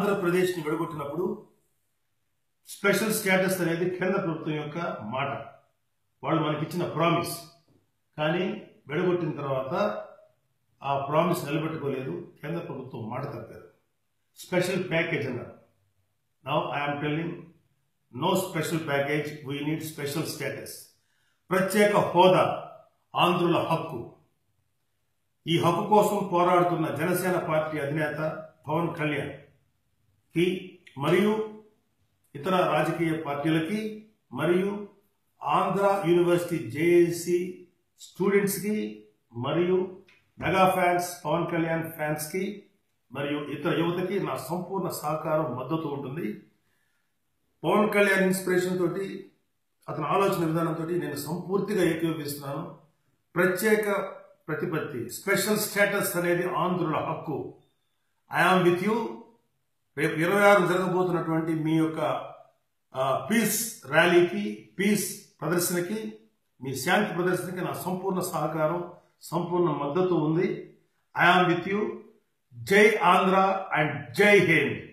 ఆంధ్రప్రదేశ్ని విడగొట్టినప్పుడు special status అనేది కేంద్ర ప్రభుత్వం యొక్క మాట వాళ్ళు మనకిచ్చిన ప్రామిస్ కానీ విడగొట్టిన తర్వాత ఆ ప్రామిస్ నిలబెట్టుకోలేదు కేంద్ర ప్రభుత్వం మాట తప్పారు స్పెషల్ ప్యాకేజ్ అన్నారు now I'm telling no special package we need special status ప్రత్యేక హోదా ఆంధ్రుల హక్కు ఈ హక్కు కోసం పోరాడుతున్న జనసేన పార్టీ అధినేత పవన్ కళ్యాణ్ కి మరియు ఇతర రాజకీయ పార్టీలకి మరియు ఆంధ్ర యూనివర్సిటీ జేఏసీ స్టూడెంట్స్ కి మరియు mega fans Pawan Kalyan fans కి మరియు ఇతర యువతకి నా సంపూర్ణ సహకారం మద్దతు ఉంటుంది పవన్ కళ్యాణ్ ఇన్స్పిరేషన్ తోటి అతని ఆలోచన విధానంతో నేను సంపూర్తిగా ఏకీభవిస్తున్నాను ప్రత్యేక ప్రతిపత్తి స్పెషల్ స్టేటస్ అనేది ఆంధ్రుల హక్కు ఐఆమ్ విత్ యూ రేపు ఇరవై ఆరు జరగబోతున్నటువంటి మీ యొక్క పీస్ ర్యాలీకి పీస్ ప్రదర్శనకి మీ శాంతి ప్రదర్శనకి నా సంపూర్ణ సహకారం సంపూర్ణ మద్దతు ఉంది ఐఆమ్ విత్ యూ జై ఆంధ్ర అండ్ జై హింద్